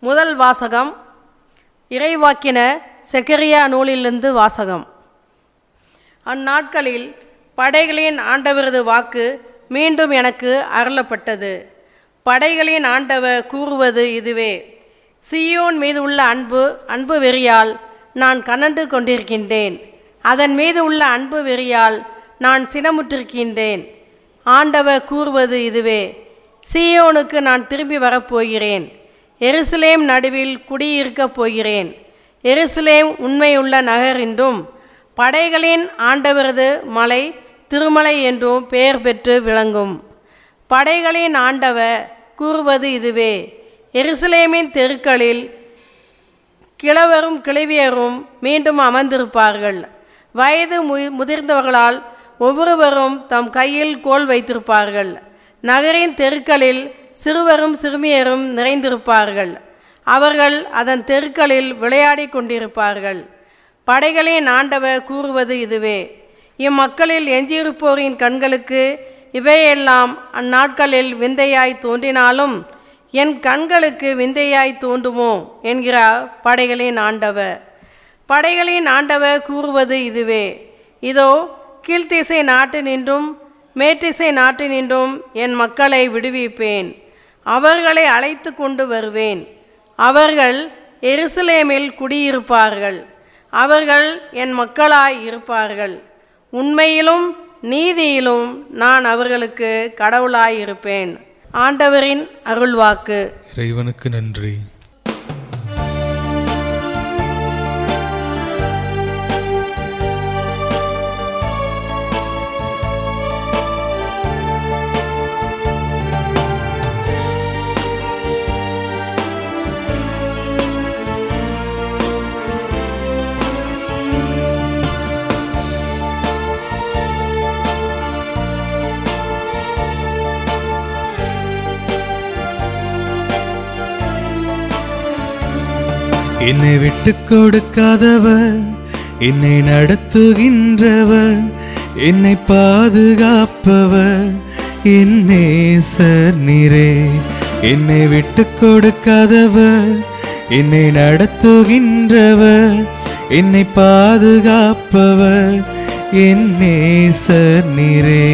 முதல் வாசகம் இறைவாக்கின செக்கரியா நூலிலிருந்து வாசகம் அந்நாட்களில் படைகளின் ஆண்டவரது வாக்கு மீண்டும் எனக்கு அருளப்பட்டது படைகளின் ஆண்டவர் கூறுவது இதுவே சியோன் மீது உள்ள அன்பு அன்பு வெறியால் நான் கனண்டு கொண்டிருக்கின்றேன் அதன் மீது உள்ள அன்பு வெறியால் நான் சினமுற்றிருக்கின்றேன் ஆண்டவர் கூறுவது இதுவே சியோனுக்கு நான் திரும்பி வரப்போகிறேன் எருசலேம் நடுவில் குடியிருக்கப் போகிறேன் எருசலேம் உண்மையுள்ள நகர் என்றும் படைகளின் ஆண்டவரது மலை திருமலை என்றும் பெயர் பெற்று விளங்கும் படைகளின் ஆண்டவர் கூறுவது இதுவே எருசலேமின் தெருக்களில் கிழவரும் கிழவியரும் மீண்டும் அமர்ந்திருப்பார்கள் வயது மு முதிர்ந்தவர்களால் ஒவ்வொருவரும் தம் கையில் கோல் வைத்திருப்பார்கள் நகரின் தெருக்களில் சிறுவரும் சிறுமியரும் நிறைந்திருப்பார்கள் அவர்கள் அதன் தெருக்களில் விளையாடி கொண்டிருப்பார்கள் படைகளின் ஆண்டவர் கூறுவது இதுவே இம்மக்களில் எஞ்சியிருப்போரின் கண்களுக்கு இவையெல்லாம் அந்நாட்களில் விந்தையாய் தோன்றினாலும் என் கண்களுக்கு விந்தையாய் தோன்றுமோ என்கிறார் படைகளின் ஆண்டவர் படைகளின் ஆண்டவர் கூறுவது இதுவே இதோ கீழ்த்திசை நாட்டு நின்றும் மேற்றிசை நாட்டு நின்றும் என் மக்களை விடுவிப்பேன் அவர்களை அழைத்து கொண்டு வருவேன் அவர்கள் எருசலேமில் குடியிருப்பார்கள் அவர்கள் என் மக்களாய் இருப்பார்கள் உண்மையிலும் நீதியிலும் நான் அவர்களுக்கு கடவுளாய் இருப்பேன் ஆண்டவரின் அருள்வாக்கு இறைவனுக்கு நன்றி என்னை விட்டு கொடுக்காதவர் என்னை நடத்துகின்றவர் என்னை பாதுகாப்பவர் என் நேசர் நீரே என்னை விட்டு கொடுக்காதவர் என்னை நடத்துகின்றவர் என்னை பாதுகாப்பவர் என் நேசர் நீரே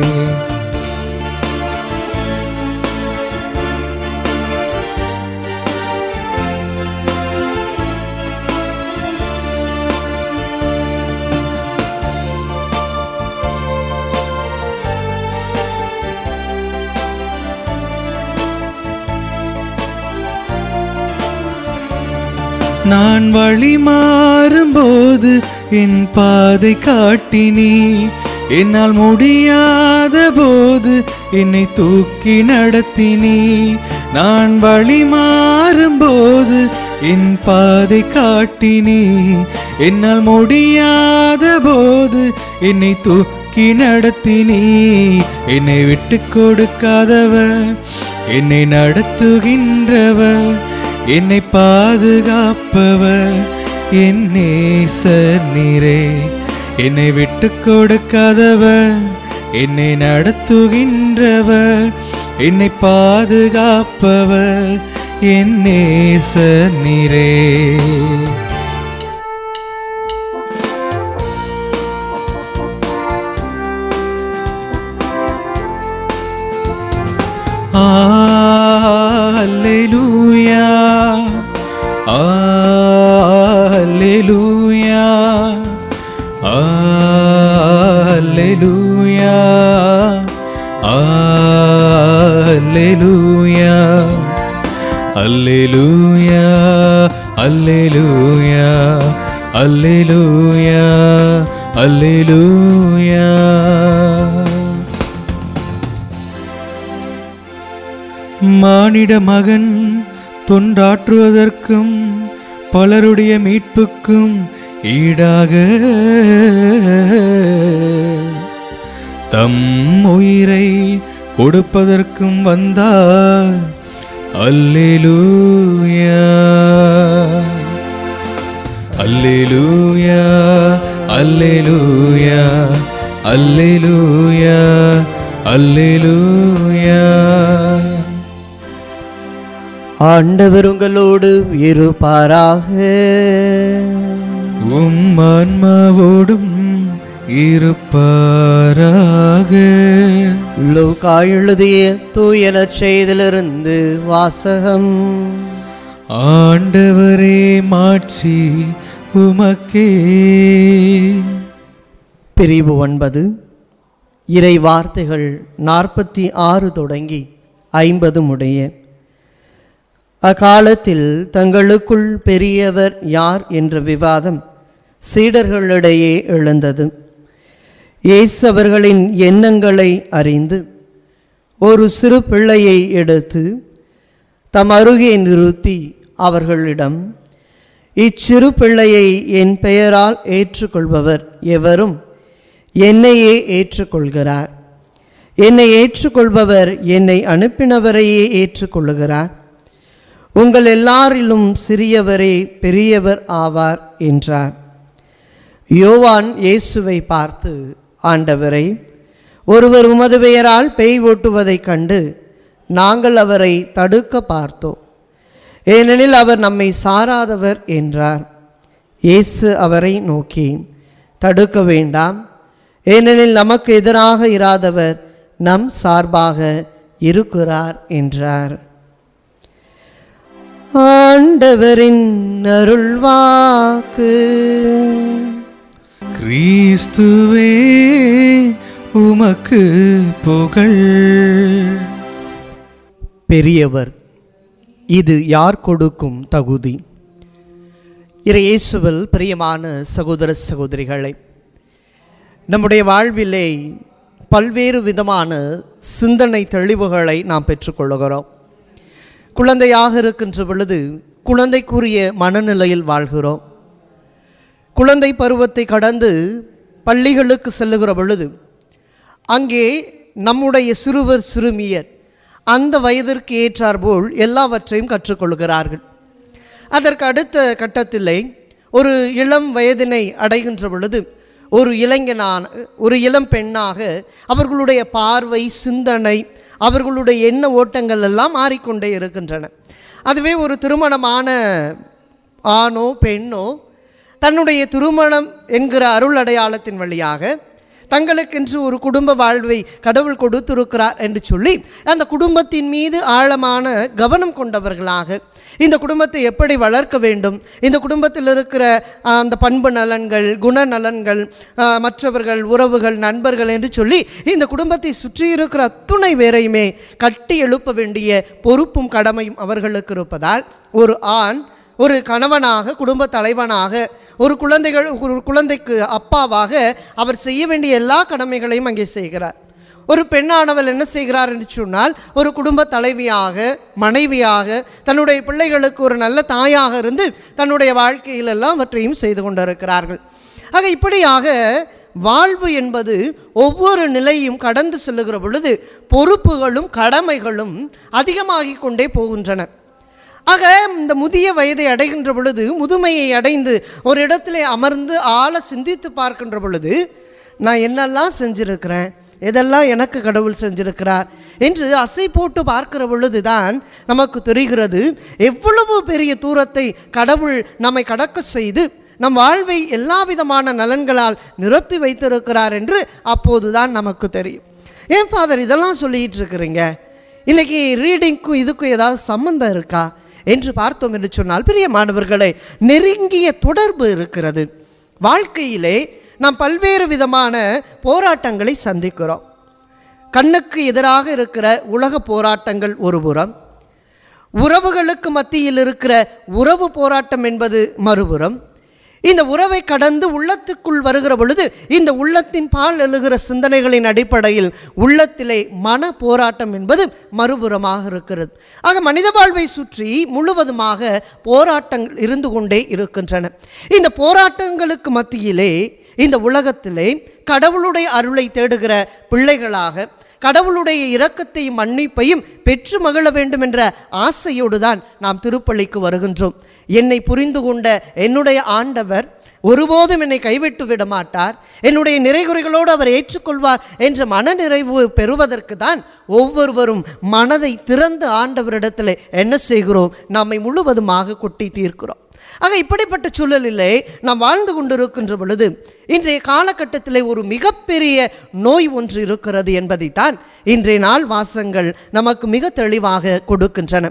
நான் வழி மாறும்போது என் பாதை காட்டினி என்னால் முடியாத போது என்னை தூக்கி நடத்தினி நான் வழி மாறும்போது என் பாதை காட்டினி என்னால் முடியாத போது என்னை தூக்கி நடத்தினி என்னை விட்டு கொடுக்காதவர் என்னை நடத்துகின்றவர் என்னை பாதுகாப்பவர் என் நேசர் நீரே என்னை விட்டு கொடுக்காதவர் என்னை நடத்துகின்றவர் என்னை பாதுகாப்பவர் என் நேசர் நீரே Alleluia. Alleluia. Alleluia. Alleluia. Alleluia. Alleluia. Alleluia. Alleluia. மானிட மகன் தொண்டாற்றுவதற்கும் பலருடைய மீட்புக்கும் ஈடாக தம் உயிரை கொடுப்பதற்கும் வந்தார் அல்லேலூயா அல்லேலூயா அல்லேலூயா அல்லேலூயா அல்லேலூயா ஆண்டவர் உங்களோடு இருப்பாராக உம் ஆன்மாவோடும் இருப்பாராக லூக்கா எழுதிய தூயன செய்திலிருந்து வாசகம் ஆண்டவரே மாட்சி உமக்கே பிரிவு ஒன்பது இறை வார்த்தைகள் நாற்பத்தி ஆறு தொடங்கி ஐம்பது முடிய அக்காலத்தில் தங்களுக்குள் பெரியவர் யார் என்ற விவாதம் சீடர்களிடையே எழுந்தது இயேசு அவர்களின் எண்ணங்களை அறிந்து ஒரு சிறு பிள்ளையை எடுத்து தம் அருகே நிறுத்தி அவர்களிடம் இச்சிறு பிள்ளையை என் பெயரால் ஏற்றுக்கொள்பவர் எவரும் என்னையே ஏற்றுக்கொள்கிறார் என்னை ஏற்றுக்கொள்பவர் என்னை அனுப்பினவரையே ஏற்றுக்கொள்ளுகிறார் உங்கள் எல்லாரிலும் சிறியவரே பெரியவர் ஆவார் என்றார் யோவான் இயேசுவை பார்த்து ஆண்டவரை ஒருவர் உமது பெயரால் பேய் ஓட்டுவதைக் கண்டு நாங்கள் அவரை தடுக்க பார்த்தோம் ஏனெனில் அவர் நம்மை சாராதவர் என்றார் இயேசு அவரை நோக்கி தடுக்க வேண்டாம் ஏனெனில் நமக்கு எதிராக இராதவர் நம் சார்பாக இருக்கிறார் என்றார் ஆண்டவரின் அருள்வாக்கு கிறிஸ்துவே உமக்கு புகழ் பெரியவர் இது யார் கொடுக்கும் தகுதி இறையேசுவில் பிரியமான சகோதர சகோதரிகளை நம்முடைய வாழ்விலே பல்வேறு விதமான சிந்தனை தெளிவுகளை நாம் பெற்றுக்கொள்கிறோம் குழந்தையாக இருக்கின்ற பொழுது குழந்தைக்குரிய மனநிலையில் வாழ்கிறோம் குழந்தை பருவத்தை கடந்து பள்ளிகளுக்கு செல்லுகிற பொழுது அங்கே நம்முடைய சிறுவர் சிறுமியர் அந்த வயதிற்கு ஏற்றாற்போல் எல்லாவற்றையும் கற்றுக்கொள்கிறார்கள் அதற்கு அடுத்த கட்டத்திலே ஒரு இளம் வயதினை அடைகின்ற பொழுது ஒரு இளைஞனான ஒரு இளம் பெண்ணாக அவர்களுடைய பார்வை சிந்தனை அவர்களுடைய எண்ண ஓட்டங்கள் எல்லாம் மாறிக்கொண்டே இருக்கின்றன அதுவே ஒரு திருமணமான ஆணோ பெண்ணோ தன்னுடைய திருமணம் என்கிற அருள் அடையாளத்தின் வழியாக தங்களுக்கென்று ஒரு குடும்ப வாழ்வை கடவுள் கொடுத்திருக்கிறார் என்று சொல்லி அந்த குடும்பத்தின் மீது ஆழமான கவனம் கொண்டவர்களாக இந்த குடும்பத்தை எப்படி வளர்க்க வேண்டும் இந்த குடும்பத்தில் இருக்கிற ஆ, அந்த பண்பு நலன்கள் குணநலன்கள் ஆ, மற்றவர்கள் உறவுகள் நண்பர்கள் என்று சொல்லி இந்த குடும்பத்தை சுற்றி இருக்கிற அத்துணை பேரையுமே கட்டி எழுப்ப வேண்டிய பொறுப்பும் கடமையும் அவர்களுக்கு இருப்பதால் ஒரு ஆண் ஒரு கணவனாக குடும்ப தலைவனாக ஒரு குழந்தைகள் ஒரு குழந்தைக்கு அப்பாவாக அவர் செய்ய வேண்டிய எல்லா கடமைகளையும் அங்கே செய்கிறார் ஒரு பெண்ணானவள் என்ன செய்கிறார் என்று சொன்னால் ஒரு குடும்ப தலைவியாக மனைவியாக தன்னுடைய பிள்ளைகளுக்கு ஒரு நல்ல தாயாக இருந்து தன்னுடைய வாழ்க்கையில் எல்லாம் அவற்றையும் செய்து கொண்டிருக்கிறார்கள் ஆக இப்படியாக வாழ்வு என்பது ஒவ்வொரு நிலையும் கடந்து செல்லுகிற பொழுது பொறுப்புகளும் கடமைகளும் அதிகமாகிக் கொண்டே போகின்றன ஆக இந்த முதிய வயதை அடைகின்ற பொழுது முதுமையை அடைந்து ஒரு இடத்திலே அமர்ந்து ஆழ சிந்தித்து பார்க்கின்ற பொழுது நான் என்னெல்லாம் செஞ்சிருக்கிறேன் எதெல்லாம் எனக்கு கடவுள் செஞ்சிருக்கிறார் என்று அசை போட்டு பார்க்கிற பொழுதுதான் நமக்கு தெரிகிறது எவ்வளவு பெரிய தூரத்தை கடவுள் நம்மை கடக்க செய்து நம் வாழ்வை எல்லா விதமான நலன்களால் நிரப்பி வைத்திருக்கிறார் என்று அப்போதுதான் நமக்கு தெரியும் ஏன் ஃபாதர் இதெல்லாம் சொல்லிட்டு இருக்கிறீங்க இன்னைக்கு ரீடிங்க்கும் இதுக்கும் ஏதாவது சம்மந்தம் இருக்கா என்று பார்த்தோம் என்று சொன்னால் பிரிய மாணவர்களே நெருங்கிய தொடர்பு இருக்கிறது வாழ்க்கையிலே நாம் பல்வேறு விதமான போராட்டங்களை சந்திக்கிறோம் கண்ணுக்கு எதிராக இருக்கிற உலக போராட்டங்கள் ஒரு புறம் உறவுகளுக்கு மத்தியில் இருக்கிற உறவு போராட்டம் என்பது மறுபுறம் இந்த உறவை கடந்து உள்ளத்துக்குள் வருகிற பொழுது இந்த உள்ளத்தின் பால் எழுகிற சிந்தனைகளின் அடிப்படையில் உள்ளத்திலே மன போராட்டம் என்பது மறுபுறமாக இருக்கிறது ஆக மனித வாழ்வை சுற்றி முழுவதுமாக போராட்டங்கள் இருந்து கொண்டே இருக்கின்றன இந்த போராட்டங்களுக்கு மத்தியிலே இந்த உலகத்திலே கடவுளுடைய அருளை தேடுகிற பிள்ளைகளாக கடவுளுடைய இரக்கத்தையும் மன்னிப்பையும் பெற்று மகிழ வேண்டும் என்ற ஆசையோடு தான் நாம் திருப்பள்ளிக்கு வருகின்றோம் என்னை புரிந்து கொண்ட என்னுடைய ஆண்டவர் ஒருபோதும் என்னை கைவிட்டு விட மாட்டார் என்னுடைய நிறைகுறைகளோடு அவர் ஏற்றுக்கொள்வார் என்ற மனநிறைவு பெறுவதற்கு தான் ஒவ்வொருவரும் மனதை திறந்து ஆண்டவரிடத்தில் என்ன செய்கிறோம் நம்மை முழுவதுமாக கொட்டி தீர்க்கிறோம் ஆக இப்படிப்பட்ட சூழலிலே நாம் வாழ்ந்து கொண்டிருக்கின்ற பொழுது இன்றைய காலகட்டத்திலே ஒரு மிகப்பெரிய நோய் ஒன்று இருக்கிறது என்பதைத்தான் இன்றைய நாள் வாசங்கள் நமக்கு மிக தெளிவாக கொடுக்கின்றன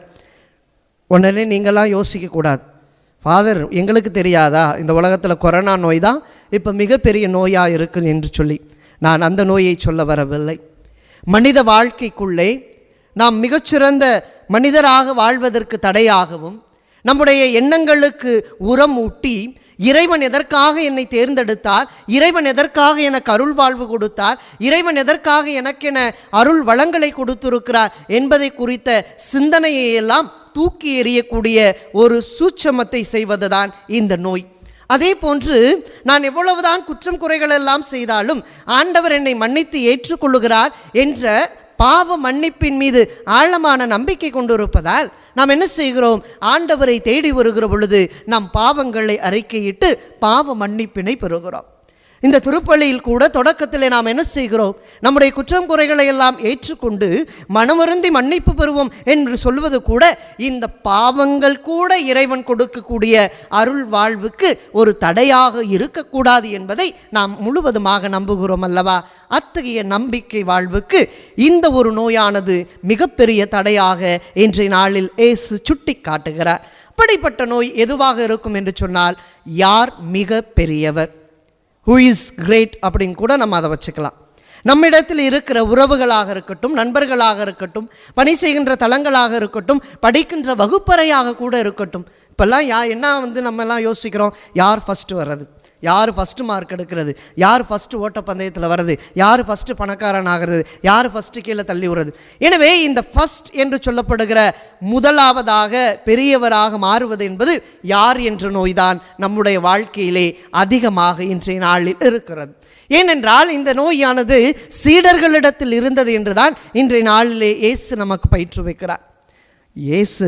உடனே நீங்களாம் யோசிக்கக்கூடாது ஃபாதர் எங்களுக்கு தெரியாதா இந்த உலகத்தில் கொரோனா நோய் தான் இப்போ மிகப்பெரிய நோயாக இருக்குது என்று சொல்லி நான் அந்த நோயை சொல்ல வரவில்லை மனித வாழ்க்கைக்குள்ளே நாம் மிகச்சிறந்த மனிதராக வாழ்வதற்கு தடையாகவும் நம்முடைய எண்ணங்களுக்கு உரம் ஊட்டி இறைவன் எதற்காக என்னை தேர்ந்தெடுத்தார் இறைவன் எதற்காக எனக்கு அருள் வாழ்வு கொடுத்தார் இறைவன் எதற்காக எனக்கென அருள் வளங்களை கொடுத்திருக்கிறார் என்பதை குறித்த சிந்தனையை எல்லாம் தூக்கி எறியக்கூடிய ஒரு சூட்சமத்தை செய்வதுதான் இந்த நோய் அதே போன்று நான் எவ்வளவுதான் குற்றம் குறைகள் எல்லாம் செய்தாலும் ஆண்டவர் என்னை மன்னித்து ஏற்றுக்கொள்ளுகிறார் என்ற பாவ மன்னிப்பின் மீது ஆழமான நம்பிக்கை கொண்டிருப்பதால் நாம் என்ன செய்கிறோம் ஆண்டவரை தேடி வருகிற பொழுது நம் பாவங்களை அறிக்கையிட்டு பாவ மன்னிப்பினை பெறுகிறோம் இந்த திருப்பலியில் கூட தொடக்கத்திலே நாம் என்ன செய்கிறோம் நம்முடைய குற்றம் குறைகளை எல்லாம் ஏற்றுக்கொண்டு மனமருந்தி மன்னிப்பு பெறுவோம் என்று சொல்வது கூட இந்த பாவங்கள் கூட இறைவன் கொடுக்கக்கூடிய அருள் வாழ்வுக்கு ஒரு தடையாக இருக்கக்கூடாது என்பதை நாம் முழுவதுமாக நம்புகிறோம் அல்லவா அத்தகைய நம்பிக்கை வாழ்வுக்கு இந்த ஒரு நோயானது மிகப்பெரிய தடையாக இன்றைய நாளில் இயேசு சுட்டி காட்டுகிறார் அப்படிப்பட்ட நோய் எதுவாக இருக்கும் என்று சொன்னால் யார் மிக பெரியவர் ஹூ இஸ் கிரேட் அப்படின்னு கூட நம்ம அதை வச்சுக்கலாம் நம்மிடத்தில் இருக்கிற உறவுகளாக இருக்கட்டும் நண்பர்களாக இருக்கட்டும் பணி செய்கின்ற தலங்களாக இருக்கட்டும் படிக்கின்ற வகுப்பறையாக கூட இருக்கட்டும் இப்போல்லாம் யா என்ன வந்து நம்மெல்லாம் யோசிக்கிறோம் யார் ஃபஸ்ட்டு வர்றது யார் ஃபஸ்ட்டு மார்க் எடுக்கிறது யார் ஃபஸ்ட்டு ஓட்டப்பந்தயத்தில் வர்றது யார் ஃபஸ்ட்டு பணக்காரன் ஆகிறது யார் ஃபஸ்ட்டு கீழே தள்ளி விடுறது எனவே இந்த ஃபஸ்ட் என்று சொல்லப்படுகிற முதலாவதாக பெரியவராக மாறுவது என்பது யார் என்ற நோய்தான் நம்முடைய வாழ்க்கையிலே அதிகமாக இன்றைய நாளில் இருக்கிறது ஏனென்றால் இந்த நோயானது சீடர்களிடத்தில் இருந்தது என்றுதான் இன்றைய நாளிலே இயேசு நமக்கு பயிற்று வைக்கிறார் இயேசு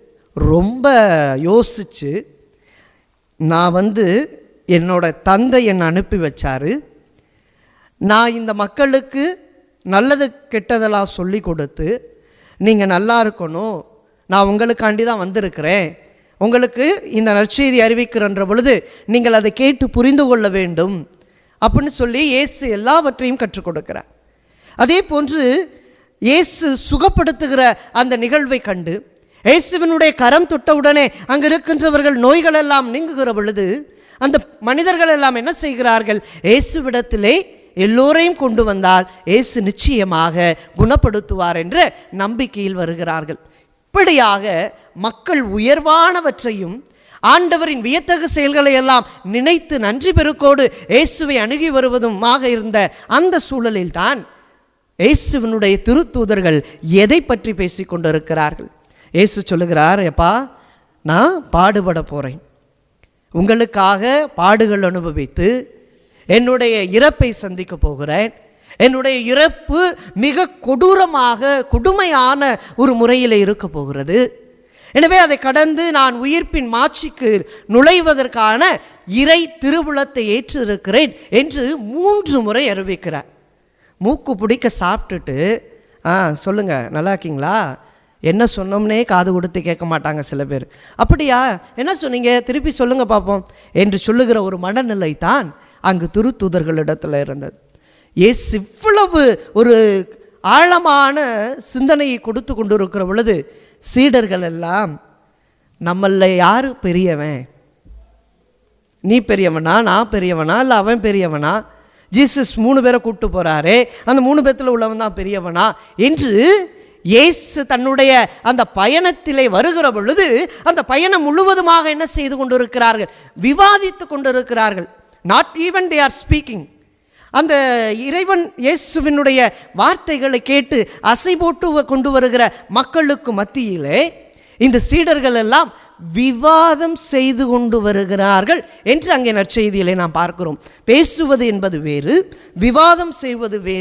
ரொம்ப யோசித்து நான் வந்து என்னோட தந்தை என்னை அனுப்பி வச்சாரு நான் இந்த மக்களுக்கு நல்லது கெட்டதெல்லாம் சொல்லி கொடுத்து நீங்கள் நல்லா இருக்கணும் நான் உங்களுக்காண்டி தான் வந்திருக்கிறேன் உங்களுக்கு இந்த நற்செய்தி அறிவிக்கிறன்ற பொழுது நீங்கள் அதை கேட்டு புரிந்து கொள்ள வேண்டும் அப்படின்னு சொல்லி இயேசு எல்லாவற்றையும் கற்றுக் கொடுக்கிறார் அதே போன்று இயேசு சுகப்படுத்துகிற அந்த நிகழ்வை கண்டு இயேசுவினுடைய கரம் தொட்டவுடனே அங்கு இருக்கின்றவர்கள் நோய்கள் எல்லாம் நீங்குகிற பொழுது அந்த மனிதர்கள் எல்லாம் என்ன செய்கிறார்கள் இயேசுவிடத்திலே எல்லோரையும் கொண்டு வந்தால் இயேசு நிச்சயமாக குணப்படுத்துவார் என்ற நம்பிக்கையில் வருகிறார்கள் இப்படியாக மக்கள் உயர்வானவற்றையும் ஆண்டவரின் வியத்தகு செயல்களை எல்லாம் நினைத்து நன்றி பெருக்கோடு இயேசுவை அணுகி வருவதுமாக இருந்த அந்த சூழலில்தான் இயேசுவினுடைய திருத்தூதர்கள் எதை பற்றி பேசிக் கொண்டிருக்கிறார்கள் இயேசு சொல்லுகிறார் எப்பா நான் பாடுபட போகிறேன் உங்களுக்காக பாடுகள் அனுபவித்து என்னுடைய இறப்பை சந்திக்க போகிறேன் என்னுடைய இறப்பு மிக கொடூரமாக கொடுமையான ஒரு முறையில் இருக்க போகிறது எனவே அதை கடந்து நான் உயிர்ப்பின் மாட்சிக்கு நுழைவதற்கான இறை திருவுளத்தை ஏற்றிருக்கிறேன் என்று மூன்று முறை அறிவிக்கிறார் மூக்கு பிடிக்க சாப்பிட்டுட்டு ஆ சொல்லுங்கள் நல்லா இருக்கீங்களா என்ன சொன்னோம்னே காது கொடுத்து கேட்க மாட்டாங்க சில பேர் அப்படியா என்ன சொன்னீங்க திருப்பி சொல்லுங்க பார்ப்போம் என்று சொல்லுகிற ஒரு மனநிலை தான் அங்கு திருத்தூதர்களிடத்தில் இருந்தது ஏசு இவ்வளவு ஒரு ஆழமான சிந்தனையை கொடுத்து கொண்டிருக்கிற பொழுது சீடர்கள் எல்லாம் நம்மள யார் பெரியவன் நீ பெரியவனா நான் பெரியவனா இல்லை அவன் பெரியவனா ஜீசஸ் மூணு பேரை கூப்பிட்டு போகிறாரே அந்த மூணு பேர்த்தில் உள்ளவன் தான் பெரியவனா என்று இயேசு தன்னுடைய அந்த பயணத்திலே வருகிற பொழுது அந்த பயணம் முழுவதுமாக என்ன செய்து கொண்டிருக்கிறார்கள் விவாதித்து கொண்டிருக்கிறார்கள் not even they are speaking அந்த இறைவன் இயேசுவினுடைய வார்த்தைகளை கேட்டு அசை போட்டு கொண்டு வருகிற மக்களுக்கு மத்தியிலே இந்த சீடர்கள் எல்லாம் விவாதம் செய்து கொண்டு வருகிறார்கள் என்று அங்கே நற்செய்தியிலே நாம் பார்க்கிறோம் பேசுவது என்பது வேறு விவாதம் செய்வது வேறு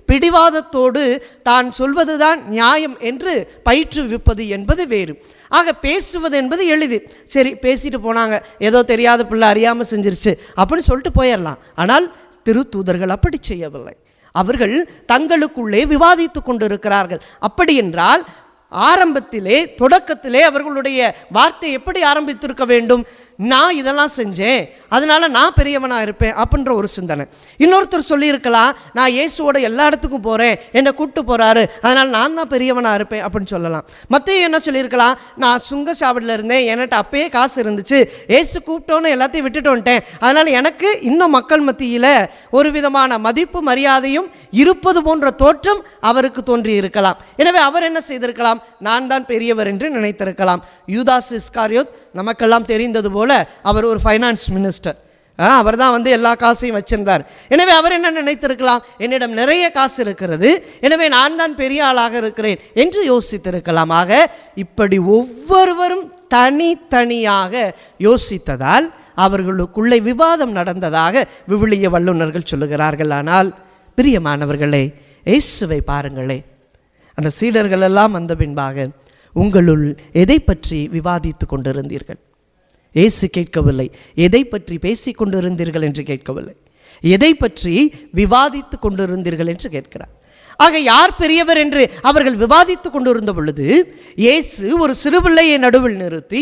பிடிவாதத்தோடு தான் சொல்வதுதான் நியாயம் என்று பயிற்றுவிப்பது என்பது வேறு ஆக பேசுவது என்பது எளிது சரி பேசிட்டு போனாங்க ஏதோ தெரியாத பிள்ளை அறியாமல் செஞ்சிருச்சு அப்படின்னு சொல்லிட்டு போயிடலாம் ஆனால் திருத்தூதர்கள் அப்படி செய்யவில்லை அவர்கள் தங்களுக்குள்ளே விவாதித்து கொண்டிருக்கிறார்கள் அப்படி என்றால் ஆரம்பத்திலே தொடக்கத்திலே அவர்களுடைய வார்த்தை எப்படி ஆரம்பித்திருக்க வேண்டும் நான் இதெல்லாம் செஞ்சேன் அதனால நான் பெரியவனா இருப்பேன் அப்படின்ற ஒரு சிந்தனை இன்னொருத்தர் சொல்லியிருக்கலாம் நான் இயேசுவோட எல்லா இடத்துக்கும் போகிறேன் என்னை கூப்பிட்டு போகிறாரு அதனால் நான் தான் பெரியவனா இருப்பேன் அப்படின்னு சொல்லலாம் மற்ற என்ன சொல்லியிருக்கலாம் நான் சுங்கச்சாவடியில் இருந்தேன் என்கிட்ட அப்பயே காசு இருந்துச்சு ஏசு கூப்பிட்டோன்னு எல்லாத்தையும் விட்டுட்டு வந்துட்டேன் அதனால் எனக்கு இன்னும் மக்கள் மத்தியில் ஒரு விதமான மதிப்பு மரியாதையும் இருப்பது போன்ற தோற்றம் அவருக்கு தோன்றி இருக்கலாம் எனவே அவர் என்ன செய்திருக்கலாம் நான் தான் பெரியவர் என்று நினைத்திருக்கலாம் யூதாஸ் இஸ்காரியோத் நமக்கெல்லாம் தெரிந்தது போல அவர் ஒரு ஃபைனான்ஸ் மினிஸ்டர் அவர் தான் வந்து எல்லா காசையும் வச்சிருந்தார் எனவே அவர் என்ன நினைத்திருக்கலாம் என்னிடம் நிறைய காசு இருக்கிறது எனவே நான் தான் பெரிய ஆளாக இருக்கிறேன் என்று யோசித்திருக்கலாம் ஆக இப்படி ஒவ்வொருவரும் தனித்தனியாக யோசித்ததால் அவர்களுக்குள்ளே விவாதம் நடந்ததாக விவிலிய வல்லுநர்கள் சொல்லுகிறார்கள் ஆனால் பிரியமானவர்களே இயேசுவை பாருங்களே அந்த சீடர்கள் எல்லாம் வந்த பின்பாக உங்களுள் எதை பற்றி விவாதித்து கொண்டிருந்தீர்கள் இயேசு கேட்கவில்லை எதை பற்றி பேசிக் கொண்டிருந்தீர்கள் என்று கேட்கவில்லை எதை பற்றி விவாதித்து கொண்டிருந்தீர்கள் என்று கேட்கிறார் ஆக யார் பெரியவர் என்று அவர்கள் விவாதித்து கொண்டிருந்த பொழுது இயேசு ஒரு சிறுபிள்ளையை நடுவில் நிறுத்தி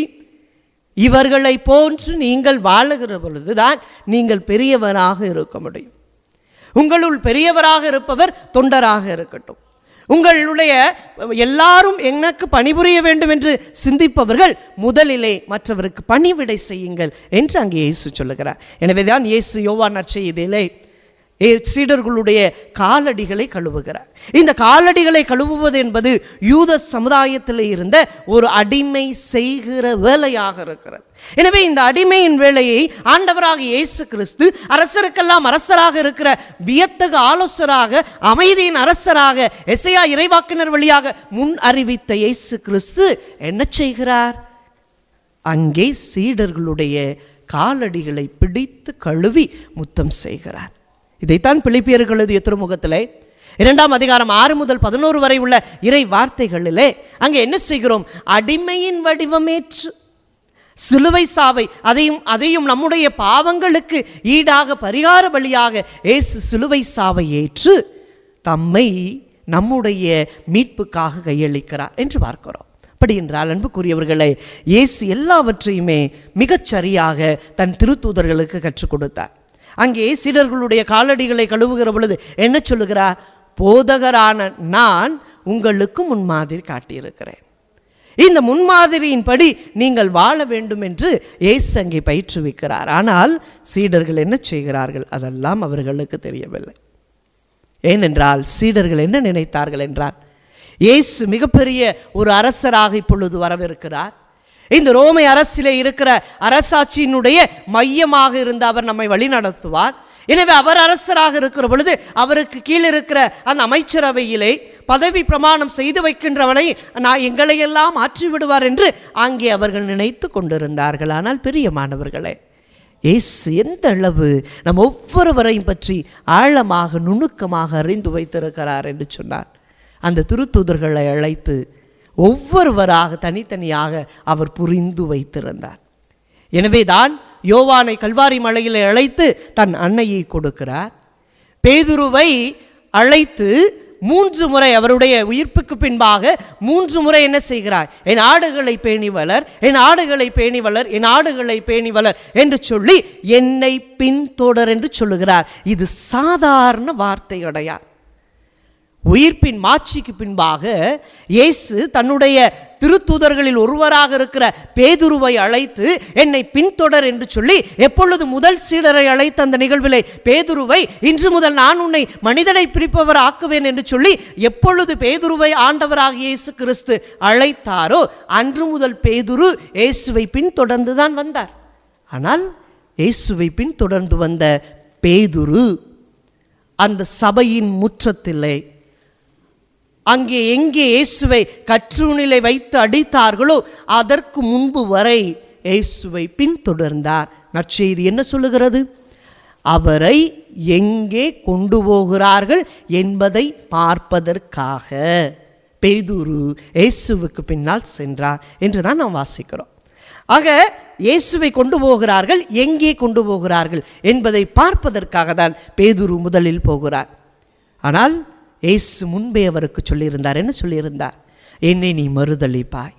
இவர்களை போன்று நீங்கள் வாழுகிற பொழுதுதான் நீங்கள் பெரியவராக இருக்க முடியும் உங்களுள் பெரியவராக இருப்பவர் தொண்டராக இருக்கட்டும் உங்களுடைய எல்லாரும் எனக்கு பணிபுரிய வேண்டும் என்று சிந்திப்பவர்கள் முதலிலே மற்றவருக்கு பணிவிடை செய்யுங்கள் என்று அங்கே இயேசு சொல்லுகிறார் எனவேதான் இயேசு யோவான் நற்செய்தியிலே ஏ- சீடர்களுடைய காலடிகளை கழுவுகிறார் இந்த காலடிகளை கழுவுவது என்பது யூத சமுதாயத்தில் இருந்த ஒரு அடிமை செய்கிற வேலையாக இருக்கிறது எனவே இந்த அடிமையின் வேலையை ஆண்டவராக இயேசு கிறிஸ்து அரசருக்கெல்லாம் அரசராக இருக்கிற வியத்தகு ஆலோசராக அமைதியின் அரசராக எசையா இறைவாக்கினர் வழியாக முன் அறிவித்த இயேசு கிறிஸ்து என்ன செய்கிறார் அங்கே சீடர்களுடைய காலடிகளை பிடித்து கழுவி முத்தம் செய்கிறார் இதைத்தான் பிலிப்பியர்கள் எழுதிய திருமுகத்திலே இரண்டாம் அதிகாரம் ஆறு முதல் பதினோரு வரை உள்ள இறை வார்த்தைகளிலே அங்கே என்ன செய்கிறோம் அடிமையின் வடிவமேற்று சிலுவை சாவை அதையும் அதையும் நம்முடைய பாவங்களுக்கு ஈடாக பரிகார பலியாக இயேசு சிலுவை சாவை ஏற்று தம்மை நம்முடைய மீட்புக்காக கையளிக்கிறார் என்று பார்க்கிறோம் அப்படி என்றால் அன்புக்குரியவர்களே இயேசு எல்லாவற்றையுமே மிகச் சரியாக தன் திருத்தூதர்களுக்கு கற்றுக் கொடுத்தார் அங்கே சீடர்களுடைய காலடிகளை கழுவுகிற பொழுது என்ன சொல்லுகிறார் போதகரான நான் உங்களுக்கு முன்மாதிரி காட்டியிருக்கிறேன் இந்த முன்மாதிரியின்படி நீங்கள் வாழ வேண்டும் என்று இயேசு அங்கே பயிற்றுவிக்கிறார் ஆனால் சீடர்கள் என்ன செய்கிறார்கள் அதெல்லாம் அவர்களுக்கு தெரியவில்லை ஏனென்றால் சீடர்கள் என்ன நினைத்தார்கள் என்றால் இயேசு மிகப்பெரிய ஒரு அரசராக இப்பொழுது வரவிருக்கிறார் இந்த ரோமை அரசிலே இருக்கிற அரசாட்சியினுடைய மையமாக இருந்து அவர் நம்மை வழிநடத்துவார் எனவே அவர் அரசராக இருக்கிற பொழுது அவருக்கு கீழ் இருக்கிற அந்த அமைச்சரவையிலே பதவி பிரமாணம் செய்து வைக்கின்றவனை நான் எங்களையெல்லாம் மாற்றி விடுவார் என்று அங்கே அவர்கள் நினைத்து கொண்டிருந்தார்கள் ஆனால் பிரியமானவர்களே இயேசு எந்த அளவு நம் ஒவ்வொருவரையும் பற்றி ஆழமாக நுணுக்கமாக அறிந்து வைத்திருக்கிறார் என்று சொன்னார் அந்த திருத்தூதர்களை அழைத்து ஒவ்வொருவராக தனித்தனியாக அவர் புரிந்து வைத்திருந்தார் எனவேதான் யோவானை கல்வாரி மலையில் அழைத்து தன் அன்னையை கொடுக்கிறார் பேதுருவை அழைத்து மூன்று முறை அவருடைய உயிர்ப்புக்கு பின்பாக மூன்று முறை என்ன செய்கிறார் என் ஆடுகளை பேணி வளர் என் ஆடுகளை பேணி வளர் என் ஆடுகளை பேணி வளர் என்று சொல்லி என்னை பின்தொடர் என்று சொல்லுகிறார் இது சாதாரண வார்த்தை கிடையாது உயிர்ப்பின் மாட்சிக்கு பின்பாக இயேசு தன்னுடைய திருத்தூதர்களில் ஒருவராக இருக்கிற பேதுருவை அழைத்து என்னை பின்தொடர் என்று சொல்லி எப்பொழுது முதல் சீடரை அழைத்த அந்த நிகழ்விலே பேதுருவை இன்று முதல் நான் உன்னை மனிதனை பிரிப்பவர் ஆக்குவேன் என்று சொல்லி எப்பொழுது பேதுருவை ஆண்டவராக இயேசு கிறிஸ்து அழைத்தாரோ அன்று முதல் பேதுரு இயேசுவை பின்தொடர்ந்து தான் வந்தார் ஆனால் இயேசுவை பின்தொடர்ந்து வந்த பேதுரு அந்த சபையின் முற்றத்திலே அங்கே எங்கே இயேசுவை கற்றூணிலை வைத்து அடித்தார்களோ அதற்கு முன்பு வரை இயேசுவை பின்தொடர்ந்தார் நற்செய்தி என்ன சொல்லுகிறது அவரை எங்கே கொண்டு போகிறார்கள் என்பதை பார்ப்பதற்காக பேதுரு இயேசுவுக்கு பின்னால் சென்றார் என்று தான் நாம் வாசிக்கிறோம் ஆக இயேசுவை கொண்டு போகிறார்கள் எங்கே கொண்டு போகிறார்கள் என்பதை பார்ப்பதற்காக தான் பேதுரு முதலில் போகிறார் ஆனால் இயேசு முன்பே அவருக்கு சொல்லியிருந்தார் என்ன சொல்லியிருந்தார் என்னை நீ மறுதளிப்பாய்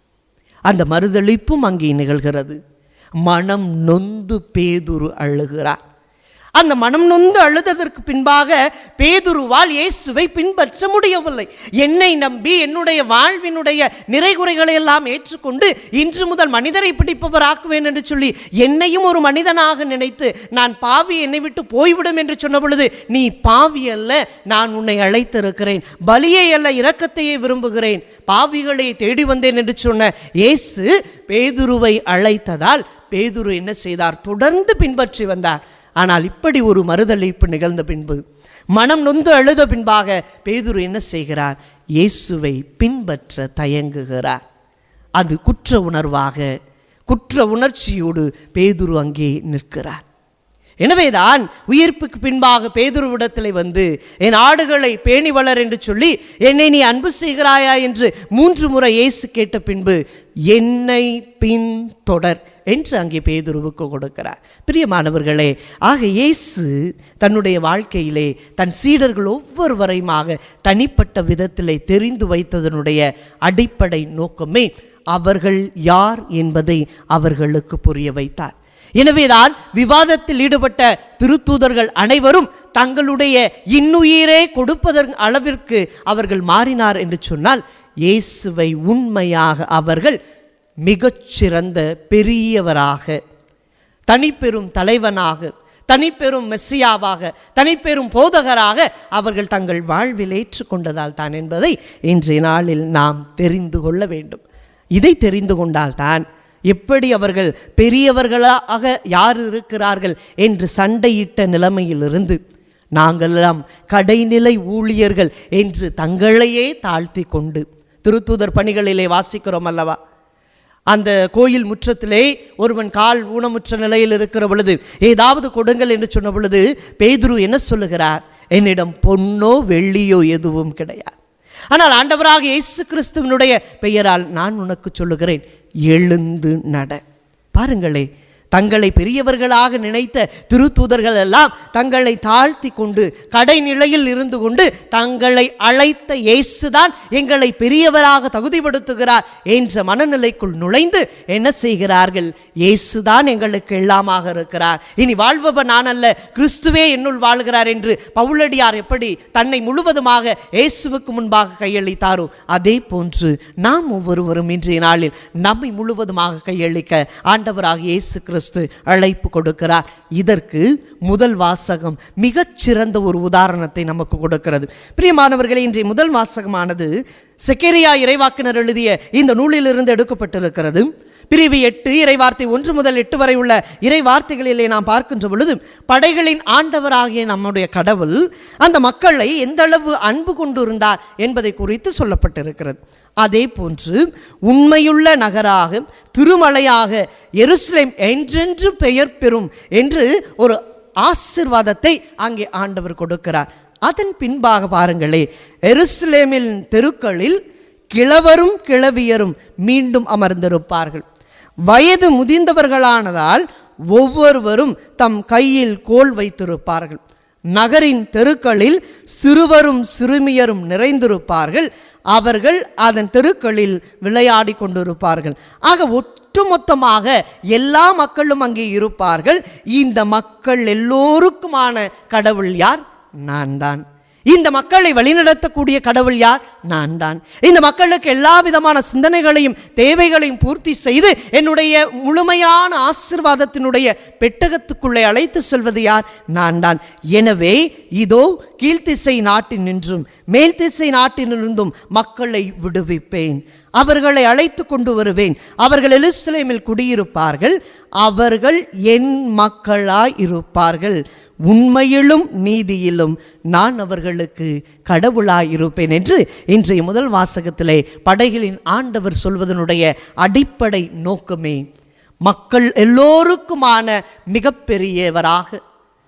அந்த மறுதளிப்பும் அங்கே நிகழ்கிறது மனம் நொந்து பேதுரு அழுகிறார் அந்த மனம் நொந்து அழுததற்கு பின்பாக பேதுருவால் இயேசுவை பின்பற்ற முடியவில்லை என்னை நம்பி என்னுடைய வாழ்வினுடைய நிறைகுறைகளை எல்லாம் ஏற்றுக்கொண்டு இன்று முதல் மனிதரை பிடிப்பவராக்குவேன் என்று சொல்லி என்னையும் ஒரு மனிதனாக நினைத்து நான் பாவி என்னை விட்டு போய்விடும் என்று சொன்ன பொழுது நீ பாவி அல்ல நான் உன்னை அழைத்திருக்கிறேன் பலியை அல்ல இரக்கத்தையே விரும்புகிறேன் பாவிகளை தேடி வந்தேன் என்று சொன்ன இயேசு பேதுருவை அழைத்ததால் பேதுரு என்ன செய்தார் தொடர்ந்து பின்பற்றி வந்தார் ஆனால் இப்படி ஒரு மறுதளிப்பு நிகழ்ந்த பின்பு மனம் நொந்து அழுத பின்பாக பேதுரு என்ன செய்கிறார் இயேசுவை பின்பற்ற தயங்குகிறார் அது குற்ற உணர்வாக குற்ற உணர்ச்சியோடு பேதுரு அங்கே நிற்கிறார் எனவேதான் உயிர்ப்புக்கு பின்பாக பேதுருவிடத்தில் வந்து என் ஆடுகளை பேணி வளர் என்று சொல்லி என்னை நீ அன்பு செய்கிறாயா என்று மூன்று முறை இயேசு கேட்ட பின்பு என்னை பின் தொடர் என்று அங்கே பேதுருவுக்கு கொடுக்கிறார் பிரியமானவர்களே ஆக இயேசு தன்னுடைய வாழ்க்கையிலே தன் சீடர்கள் ஒவ்வொருவரையுமாக தனிப்பட்ட விதத்திலே தெரிந்து வைத்ததனுடைய அடிப்படை நோக்கமே அவர்கள் யார் என்பதை அவர்களுக்கு புரிய வைத்தார் எனவேதான் விவாதத்தில் ஈடுபட்ட திருத்தூதர்கள் அனைவரும் தங்களுடைய இன்னுயிரே கொடுப்பதற்கு அளவிற்கு அவர்கள் மாறினார் என்று சொன்னால் இயேசுவை உண்மையாக அவர்கள் மிகச்சிறந்த பெரியவராக தனிப்பெரும் தலைவனாக தனிப்பெரும் மெஸ்ஸியாவாக தனிப்பெரும் போதகராக அவர்கள் தங்கள் வாழ்வில் ஏற்றுக்கொண்டதால் தான் என்பதை இன்றைய நாளில் நாம் தெரிந்து கொள்ள வேண்டும் இதை தெரிந்து கொண்டால்தான் எப்படி அவர்கள் பெரியவர்களாக யார் இருக்கிறார்கள் என்று சண்டையிட்ட நிலைமையிலிருந்து நாங்களெல்லாம் கடைநிலை ஊழியர்கள் என்று தங்களையே தாழ்த்தி கொண்டு திருத்தூதர் பணிகளிலே வாசிக்கிறோம் அல்லவா அந்த கோயில் முற்றத்திலே ஒருவன் கால் ஊனமுற்ற நிலையில் இருக்கிற பொழுது ஏதாவது கொடுங்கள் என்று சொன்ன பொழுது பேதுரு என்ன சொல்லுகிறார் என்னிடம் பொன்னோ வெள்ளியோ எதுவும் கிடையாது ஆனால் ஆண்டவராக இயேசு கிறிஸ்துவனுடைய பெயரால் நான் உனக்கு சொல்லுகிறேன் எழுந்து நட பாருங்களே தங்களை பெரியவர்களாக நினைத்த திருத்தூதர்கள் எல்லாம் தங்களை தாழ்த்தி கொண்டு கடைநிலையில் இருந்து கொண்டு தங்களை அழைத்த இயேசுதான் எங்களை பெரியவராக தகுதிப்படுத்துகிறார் என்ற மனநிலைக்குள் நுழைந்து என்ன செய்கிறார்கள் இயேசுதான் எங்களுக்கு எல்லாமாக இருக்கிறார் இனி வாழ்பவர் நான் அல்ல கிறிஸ்துவே என்னுள் வாழ்கிறார் என்று பவுலடியார் எப்படி தன்னை முழுவதுமாக இயேசுவுக்கு முன்பாக கையளித்தாரோ அதே போன்று நாம் ஒவ்வொருவரும் இன்றைய நாளில் நம்மை முழுவதுமாக கையளிக்க ஆண்டவராக இயேசு கிறிஸ்து அழைப்பு கொடுக்கிறார் இதற்கு முதல் வாசகம் மிகச்சிறந்த ஒரு உதாரணத்தை நமக்கு கொடுக்கிறது பிரியமானவர்களே இன்றைய முதல் வாசகமானது செக்கேரியா இறைவாக்கினர் எழுதிய இந்த நூலிலிருந்து எடுக்கப்பட்டிருக்கிறது பிரிவு எட்டு இறைவார்த்தை ஒன்று முதல் எட்டு வரை உள்ள இறை வார்த்தைகளிலே நாம் பார்க்கின்ற பொழுது படைகளின் ஆண்டவராகிய நம்முடைய கடவுள் அந்த மக்களை எந்த அளவு அன்பு கொண்டிருந்தார் என்பதை குறித்து சொல்லப்பட்டிருக்கிறது அதே போன்று உண்மையுள்ள நகராக திருமலையாக எருசலேம் என்றென்று பெயர் பெறும் என்று ஒரு ஆசிர்வாதத்தை அங்கே ஆண்டவர் கொடுக்கிறார் அதன் பின்பாக பாருங்களே எருசலேமின் தெருக்களில் கிழவரும் கிழவியரும் மீண்டும் அமர்ந்திருப்பார்கள் வயது முதிர்ந்தவர்களானதால் ஒவ்வொருவரும் தம் கையில் கோல் வைத்திருப்பார்கள் நகரின் தெருக்களில் சிறுவரும் சிறுமியரும் நிறைந்திருப்பார்கள் அவர்கள் அதன் தெருக்களில் விளையாடி கொண்டிருப்பார்கள் ஆக ஒட்டுமொத்தமாக எல்லா மக்களும் அங்கே இருப்பார்கள் இந்த மக்கள் எல்லோருக்குமான கடவுள் யார் நான் தான் இந்த மக்களை வழிநடத்தக்கூடிய கடவுள் யார் நான் தான் இந்த மக்களுக்கு எல்லா விதமான சிந்தனைகளையும் தேவைகளையும் பூர்த்தி செய்து என்னுடைய முழுமையான ஆசிர்வாதத்தினுடைய பெட்டகத்துக்குள்ளே அழைத்து செல்வது யார் நான் தான் எனவே இதோ கீழ்த்திசை நாட்டினின்றும் மேல் திசை நாட்டினிருந்தும் மக்களை விடுவிப்பேன் அவர்களை அழைத்து கொண்டு வருவேன் அவர்கள் எலுசலேமில் குடியிருப்பார்கள் அவர்கள் என் மக்களாய் இருப்பார்கள் உண்மையிலும் நீதியிலும் நான் அவர்களுக்கு கடவுளாய் இருப்பேன் என்று இன்றைய முதல் வாசகத்திலே படைகளின் ஆண்டவர் சொல்வதனுடைய அடிப்படை நோக்கமே மக்கள் எல்லோருக்குமான மிகப்பெரியவராக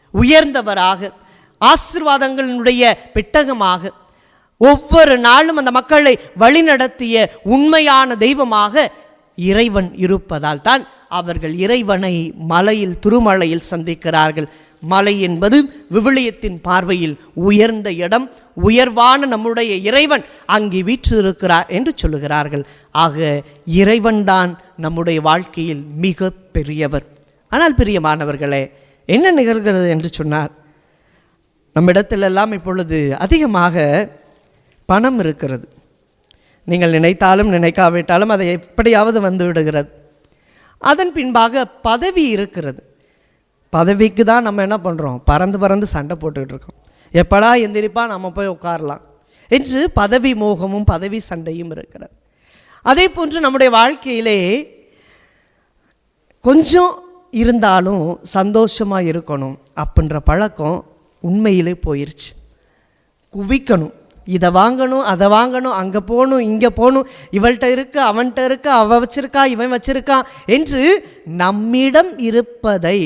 உயர்ந்தவராக ஆசிர்வாதங்களினுடைய பெட்டகமாக ஒவ்வொரு நாளும் அந்த மக்களை வழிநடத்திய உண்மையான தெய்வமாக இறைவன் இருப்பதால் தான் அவர்கள் இறைவனை மலையில் திருமலையில் சந்திக்கிறார்கள் மலை என்பது விவிலியத்தின் பார்வையில் உயர்ந்த இடம் உயர்வான நம்முடைய இறைவன் அங்கே வீற்றிருக்கிறார் என்று சொல்லுகிறார்கள் ஆக இறைவன்தான் நம்முடைய வாழ்க்கையில் மிக பெரியவர் ஆனால் பிரியமானவர்களே என்ன நிகழ்கிறது என்று சொன்னார் நம்மிடத்திலெல்லாம் இப்பொழுது அதிகமாக பணம் இருக்கிறது நீங்கள் நினைத்தாலும் நினைக்காவிட்டாலும் அதை எப்படியாவது வந்து விடுகிறது அதன் பின்பாக பதவி இருக்கிறது பதவிக்கு தான் நம்ம என்ன பண்ணுறோம் பறந்து பறந்து சண்டை போட்டுக்கிட்டு இருக்கோம் எப்படா எந்திரிப்பா நம்ம போய் உட்காரலாம் என்று பதவி மோகமும் பதவி சண்டையும் இருக்கிறது அதே போன்று நம்முடைய வாழ்க்கையிலே கொஞ்சம் இருந்தாலும் சந்தோஷமாக இருக்கணும் அப்படின்ற பழக்கம் உண்மையிலே போயிருச்சு குவிக்கணும் இதை வாங்கணும் அதை வாங்கணும் அங்கே போகணும் இங்கே போகணும் இவள்கிட்ட இருக்கு அவன்கிட்ட இருக்கு அவ வச்சிருக்கா இவன் வச்சிருக்கான் என்று நம்மிடம் இருப்பதை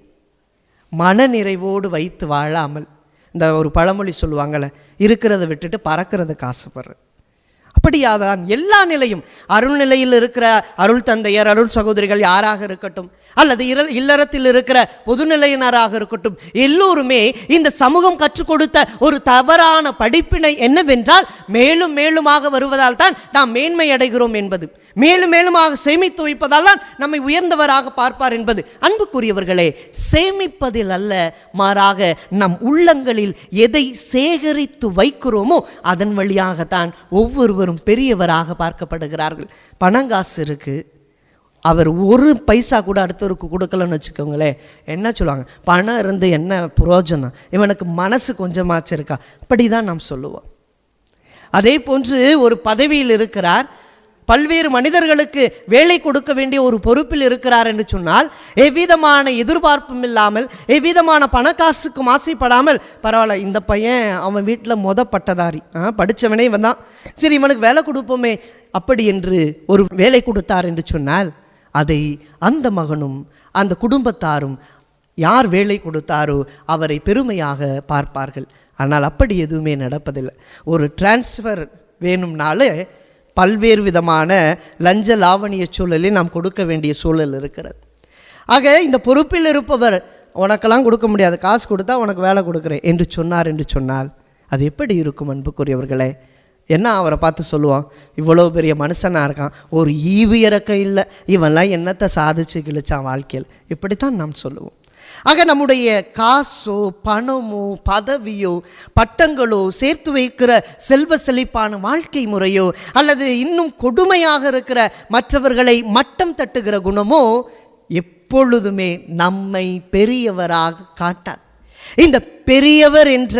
மனநிறைவோடு வைத்து வாழாமல் இந்த ஒரு பழமொழி சொல்லுவாங்கள்ல இருக்கிறத விட்டுட்டு பறக்கிறதுக்கு ஆசைப்படுறது அப்படியாதான் எல்லா நிலையும் அருள் நிலையில் இருக்கிற அருள் தந்தையர் அருள் சகோதரிகள் யாராக இருக்கட்டும் அல்லது இர இல்லறத்தில் இருக்கிற பொதுநிலையினராக இருக்கட்டும் எல்லோருமே இந்த சமூகம் கற்றுக் கொடுத்த ஒரு தவறான படிப்பினை என்னவென்றால் மேலும் மேலுமாக வருவதால் தான் நாம் மேன்மை அடைகிறோம் என்பது மேலும் மேலுமாக சேமித்து வைப்பதால் தான் நம்மை உயர்ந்தவராக பார்ப்பார் என்பது அன்புக்குரியவர்களே சேமிப்பதில் அல்ல மாறாக நம் உள்ளங்களில் எதை சேகரித்து வைக்கிறோமோ அதன் வழியாகத்தான் ஒவ்வொருவரும் பெரியவராக பார்க்கப்படுகிறார்கள் பணங்காசு இருக்கு அவர் ஒரு பைசா கூட அடுத்தவருக்கு கொடுக்கலன்னு வச்சுக்கோங்களேன் என்ன சொல்லுவாங்க பணம் இருந்து என்ன புரோஜனம் இவனுக்கு மனசு கொஞ்சமாச்சு இருக்கா அப்படி தான் நாம் சொல்லுவோம் அதே போன்று ஒரு பதவியில் இருக்கிறார் பல்வேறு மனிதர்களுக்கு வேலை கொடுக்க வேண்டிய ஒரு பொறுப்பில் இருக்கிறார் என்று சொன்னால் எவ்விதமான எதிர்பார்ப்பும் இல்லாமல் எவ்விதமான பணக்காசுக்கும் ஆசைப்படாமல் பரவாயில்ல இந்த பையன் அவன் வீட்டில் மொத பட்டதாரி ஆ, படிச்சவனே இவன் தான் சரி இவனுக்கு வேலை கொடுப்போமே அப்படி என்று ஒரு வேலை கொடுத்தார் என்று சொன்னால் அதை அந்த மகனும் அந்த குடும்பத்தாரும் யார் வேலை கொடுத்தாரோ அவரை பெருமையாக பார்ப்பார்கள் ஆனால் அப்படி எதுவுமே நடப்பதில்லை ஒரு டிரான்ஸ்ஃபர் வேணும்னாலே பல்வேறு விதமான லஞ்ச லாவணிய சூழலில் நாம் கொடுக்க வேண்டிய சூழல் இருக்கிறது ஆக இந்த பொறுப்பில் இருப்பவர் உனக்கெல்லாம் கொடுக்க முடியாது காசு கொடுத்தா உனக்கு வேலை கொடுக்குறேன் என்று சொன்னார் என்று சொன்னால் அது எப்படி இருக்கும் அன்புக்குரியவர்களே என்ன அவரை பார்த்து சொல்லுவான் இவ்வளோ பெரிய மனுஷனாக இருக்கான் ஒரு ஈவு இறக்கம் இல்லை இவன்லாம் என்னத்தை சாதிச்சு கிழிச்சான் வாழ்க்கையில் இப்படித்தான் நாம் சொல்லுவோம் ஆக நம்முடைய காசோ பணமோ பதவியோ பட்டங்களோ சேர்த்து வைக்கிற செல்வ செழிப்பான வாழ்க்கை முறையோ அல்லது இன்னும் கொடுமையாக இருக்கிற மற்றவர்களை மட்டம் தட்டுகிற குணமோ எப்பொழுதுமே நம்மை பெரியவராக காட்டார் இந்த பெரியவர் என்ற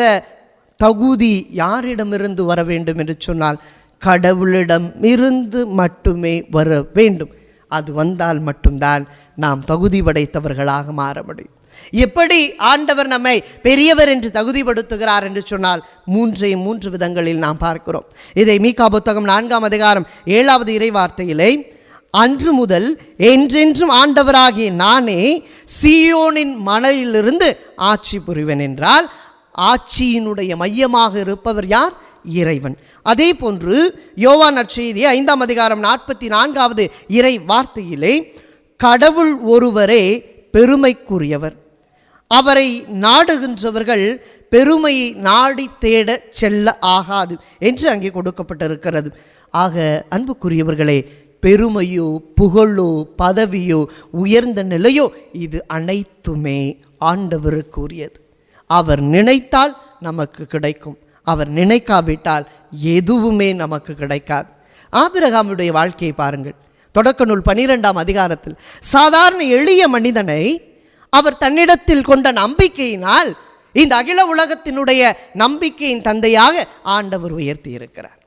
தகுதி யாரிடமிருந்து வர வேண்டும் என்று சொன்னால் கடவுளிடம் இருந்து மட்டுமே வர வேண்டும் அது வந்தால் மட்டும்தான் நாம் தகுதி படைத்தவர்களாக மாற முடியும் எப்படி ஆண்டவர் நம்மை பெரியவர் என்று தகுதிப்படுத்துகிறார் என்று சொன்னால் மூன்றே மூன்று விதங்களில் நாம் பார்க்கிறோம் இதை மீகா புத்தகம் நான்காம் அதிகாரம் ஏழாவது இறை வார்த்தையிலே அன்று முதல் என்றென்றும் ஆண்டவராகிய நானே சீயோனின் மலையிலிருந்து ஆட்சி புரிவேன் என்றால் ஆட்சியினுடைய மையமாக இருப்பவர் யார் இறைவன் அதே போன்று யோவான் நற்செய்தி ஐந்தாம் அதிகாரம் நாற்பத்தி நான்காவது இறை வார்த்தையிலே கடவுள் ஒருவரே பெருமைக்குரியவர் அவரை நாடுகின்றவர்கள் பெருமையை நாடி தேட செல்ல ஆகாது என்று அங்கே கொடுக்கப்பட்டிருக்கிறது ஆக அன்புக்குரியவர்களே பெருமையோ புகழோ பதவியோ உயர்ந்த நிலையோ இது அனைத்துமே ஆண்டவருக்குரியது அவர் நினைத்தால் நமக்கு கிடைக்கும் அவர் நினைக்காவிட்டால் எதுவுமே நமக்கு கிடைக்காது ஆபிரகாமுடைய வாழ்க்கையை பாருங்கள் தொடக்க நூல் பனிரெண்டாம் அதிகாரத்தில் சாதாரண எளிய மனிதனை அவர் தன்னிடத்தில் கொண்ட நம்பிக்கையினால் இந்த அகில உலகத்தினுடைய நம்பிக்கையின் தந்தையாக ஆண்டவர் உயர்த்தி இருக்கிறார்